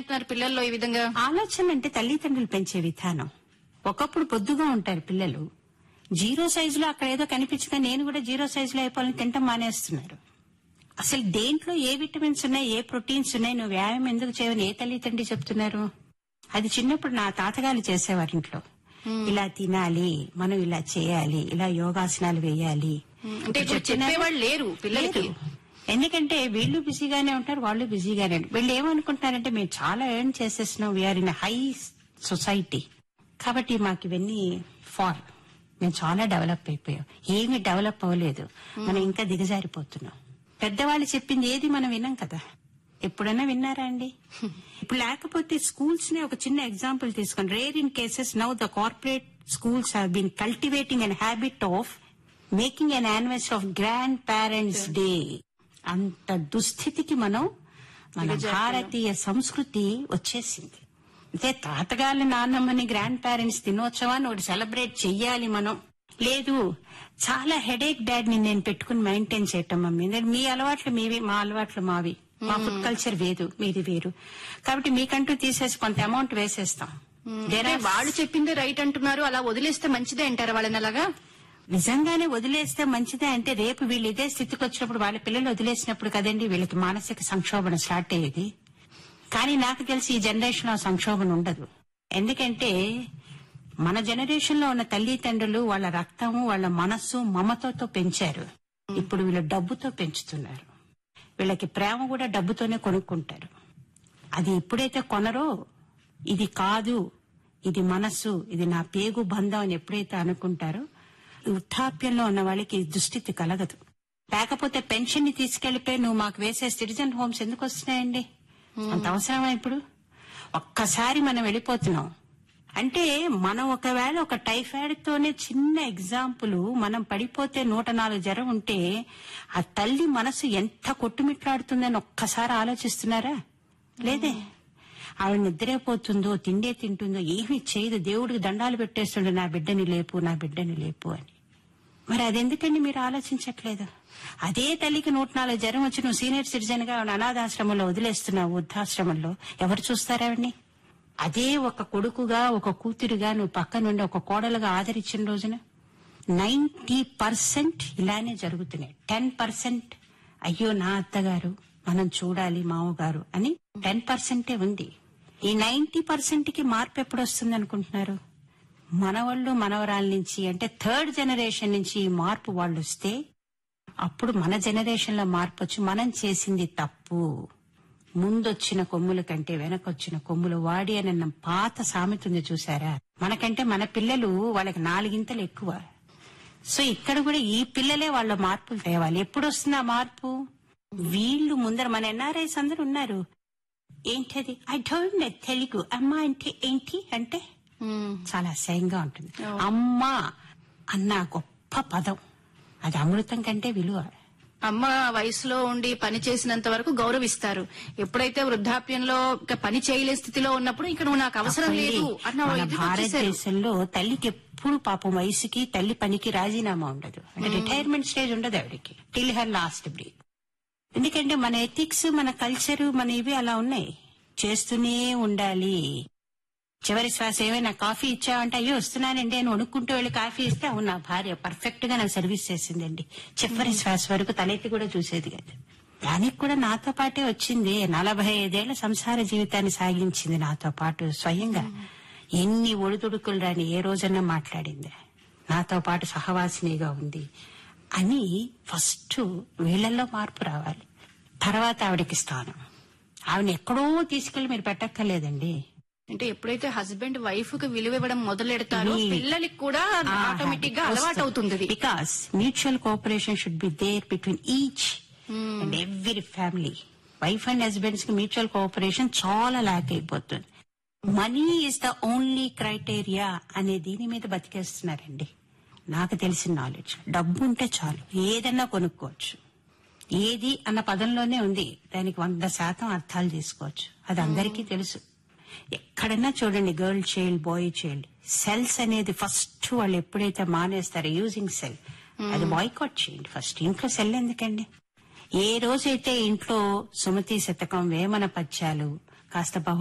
వస్తున్నాయంటున్నారు పిల్లల్లో ఈ విధంగా ఆలోచన అంటే తల్లిదండ్రులు పెంచే విధానం ఒకప్పుడు పొద్దుగా ఉంటారు పిల్లలు జీరో సైజులో అక్కడ ఏదో కనిపించగా నేను కూడా జీరో సైజులో అయిపోవాలని తింటాం మానేస్తున్నారు అసలు దేంట్లో ఏ విటమిన్స్ ఉన్నాయి ఏ ప్రోటీన్స్ ఉన్నాయి నువ్వు వ్యాయామం ఎందుకు చేయవని ఏ తల్లిదండ్రి చెప్తున్నారు అది చిన్నప్పుడు నా తాతగారు చేసేవారు ఇంట్లో ఇలా తినాలి మనం ఇలా చేయాలి ఇలా యోగాసనాలు వేయాలి అంటే ఇప్పుడు చెప్పేవాళ్ళు లేరు పిల్లలకి లేదు. ఎందుకంటే వీళ్ళు బిజీగానే ఉంటారు వాళ్ళు బిజీగానే ఉంటారు వీళ్ళు ఏమనుకుంటారంటే మేము చాలా ఎర్న్ చేసేసినాం వీఆర్ ఇన్ హై సొసైటీ కాబట్టి మాకు ఇవన్నీ ఫార్ మేము చాలా డెవలప్ అయిపోయాం ఏమీ డెవలప్ అవ్వలేదు మనం ఇంకా దిగజారిపోతున్నాం పెద్దవాళ్ళు చెప్పింది ఏది మనం వినం కదా ఎప్పుడైనా విన్నారా అండి ఇప్పుడు లేకపోతే స్కూల్స్ ని ఒక చిన్న ఎగ్జాంపుల్ తీసుకోండి rare in cases now the corporate schools have been cultivating an habit of making an anniversary of grand parents day అంత దుస్థితికి మనం మన భారతీయ సంస్కృతి వచ్చేసింది అంటే తాతగారి నాన్నమ్మని గ్రాండ్ పేరెంట్స్ దినోత్సవాన్ని ఒకటి సెలబ్రేట్ చెయ్యాలి మనం లేదు చాలా హెడేక్ డాడ్ ని నేను పెట్టుకుని మెయింటైన్ చేయటం మమ్మీ నేను మీ అలవాట్లు మీవి మా అలవాట్లు మావి మా ఫుడ్ కల్చర్ వేరు మీది వేరు కాబట్టి మీకంటూ తీసేసి కొంత అమౌంట్ వేసేస్తాం There అంటే are వాళ్ళు చెప్పిందే రైట్ అంటున్నారు అలా వదిలేస్తే మంచిదే అంటారు వాళ్ళని అలాగా నిజంగానే వదిలేస్తే మంచిదే అంటే రేపు వీళ్ళు ఇదే స్థితికి వచ్చినప్పుడు వాళ్ళ పిల్లలు వదిలేసినప్పుడు కదండి వీళ్ళకి మానసిక సంక్షోభణ స్టార్ట్ అయ్యేది కానీ నాకు తెలిసి ఈ జనరేషన్ లో సంక్షోభణ ఉండదు ఎందుకంటే మన జనరేషన్ లో ఉన్న తల్లిదండ్రులు వాళ్ళ రక్తము వాళ్ళ మనస్సు మమతతో పెంచారు ఇప్పుడు వీళ్ళు డబ్బుతో పెంచుతున్నారు వీళ్ళకి ప్రేమ కూడా డబ్బుతోనే కొనుక్కుంటారు అది ఎప్పుడైతే కొనరో ఇది కాదు ఇది మనస్సు ఇది నా పేగు బంధం అని ఎప్పుడైతే అనుకుంటారో ఈ వృద్ధాప్యంలో ఉన్న వాళ్ళకి ఈ దుస్థితి కలగదు లేకపోతే పెన్షన్ ని తీసుకెళ్లిపోయి నువ్వు మాకు వేసే సిటిజన్ హోమ్స్ ఎందుకు వస్తున్నాయండి అంత అవసరమా ఇప్పుడు ఒక్కసారి మనం వెళ్ళిపోతున్నాం అంటే మనం ఒకవేళ ఒక టైఫాయిడ్ తోనే చిన్న ఎగ్జాంపుల్ మనం పడిపోతే నూట నాలుగు జ్వరం ఉంటే ఆ తల్లి మనసు ఎంత కొట్టుమిట్లాడుతుందని ఒక్కసారి ఆలోచిస్తున్నారా లేదే ఆవిడ నిద్రైపోతుందో తిండే తింటుందో ఏమీ చేయదు దేవుడికి దండాలు పెట్టేస్తుండే నా బిడ్డని లేపు నా బిడ్డని లేపు అని మరి అదెందుకండి మీరు ఆలోచించట్లేదు అదే తల్లికి నూట నాలుగు జ్వరం వచ్చి నువ్వు సీనియర్ సిటిజన్ గా ఆవిడ అనాథాశ్రమంలో వదిలేస్తున్నావు వృద్ధాశ్రమంలో ఎవరు చూస్తారావిడ్ని అదే ఒక కొడుకుగా ఒక కూతురుగా నువ్వు పక్క నుండి ఒక కోడలుగా ఆదరించిన రోజున నైన్టీ పర్సెంట్ ఇలానే జరుగుతున్నాయి టెన్ పర్సెంట్ అయ్యో నా అత్తగారు మనం చూడాలి మామగారు అని టెన్ పర్సెంటే ఉంది ఈ నైన్టీ పర్సెంట్ కి మార్పు ఎప్పుడు వస్తుంది అనుకుంటున్నారు మనవాళ్ళు మనవరాల నుంచి అంటే థర్డ్ జనరేషన్ నుంచి ఈ మార్పు వాళ్ళు వస్తే అప్పుడు మన జనరేషన్ లో మార్పు వచ్చి మనం చేసింది తప్పు ముందొచ్చిన కొమ్ముల కంటే వెనకొచ్చిన కొమ్ములు వాడి అన్న పాత సామెత ఉంది చూసారా మనకంటే మన పిల్లలు వాళ్ళకి నాలుగింతలు ఎక్కువ సో ఇక్కడ కూడా ఈ పిల్లలే వాళ్ళ మార్పులు తేవాలి ఎప్పుడు వస్తుంది ఆ మార్పు వీళ్ళు ముందర మన ఎన్ఆర్ఐస్ అందరు ఉన్నారు ఏంటది ఐ డోంట్ నో తెలుగు అమ్మ అంటే ఏంటి అంటే చాలా అసహ్యంగా ఉంటుంది అమ్మా అన్న గొప్ప పదం అది అమృతం కంటే విలువ అమ్మ వయసులో ఉండి పని చేసినంత వరకు గౌరవిస్తారు ఎప్పుడైతే వృద్ధాప్యంలో ఇక పని చేయలే స్థితిలో ఉన్నప్పుడు ఇక నువ్వు నాకు అవసరం లేదు అన్న మన ఇదికి వచ్చేసారు. భారతదేశంలో తల్లికి ఎప్పుడు పాపం వయసుకి తల్లి పనికి రాజీనామా ఉండదు అంటే రిటైర్మెంట్ స్టేజ్ ఉండదు ఆవిడకి టిల్ హర్ లాస్ట్ బ్రేక్ ఎందుకంటే మన ఎథిక్స్ మన కల్చర్ మన ఇవి అలా ఉన్నాయి చేస్తూనే ఉండాలి చివరి శ్వాస ఏమైనా కాఫీ ఇచ్చావంటే అయ్యో వస్తున్నానండి అని వణుక్కుంటూ వెళ్ళి కాఫీ ఇస్తే అవును నా భార్య పర్ఫెక్ట్ గా నాకు సర్వీస్ చేసిందండి చివరి శ్వాస వరకు తలెత్తి కూడా చూసేది కాదు దానికి కూడా నాతో పాటే వచ్చింది నలభై ఐదేళ్ల సంసార జీవితాన్ని సాగించింది నాతో పాటు స్వయంగా ఎన్ని ఒడిదుడుకులు రాని ఏ రోజన్నా మాట్లాడింది నాతో పాటు సహవాసినిగా ఉంది అని ఫస్ట్ వీళ్ళల్లో మార్పు రావాలి తర్వాత ఆవిడకి స్థానం ఆవిడ ఎక్కడో తీసుకెళ్లి మీరు పెట్టక్కర్లేదండి అంటే ఎప్పుడైతే హస్బెండ్ వైఫ్ కి విలువ ఇవ్వడం మొదలెడతారో ఈ- పిల్లలకి కూడా ఆటోమేటిక్ గా అలవాటు అవుతుంది because mutual cooperation should be there between each and every family wife and husbands కి మ్యూచువల్ కోఆపరేషన్ చాలా ల్యాక్ అయిపోతుంది money is the only criteria అనే దీని మీద బతికేస్తున్నారండి నాకు తెలిసిన నాలెడ్జ్ డబ్బు ఉంటే చాలు ఏదన్నా కొనుక్కోవచ్చు ఏది అన్న పదంలోనే ఉంది దానికి వంద శాతం అర్థాలు తీసుకోవచ్చు అది అందరికీ తెలుసు ఎక్కడన్నా చూడండి girl child boy child cells అనేది ఫస్ట్ వాళ్ళు ఎప్పుడైతే మానేస్తారో యూజింగ్ సెల్ అది బాయ్కాట్ చేయండి ఫస్ట్ ఇంట్లో సెల్ ఎందుకండి ఏ రోజైతే ఇంట్లో సుమతి శతకం వేమన పద్యాలు కాస్త బహు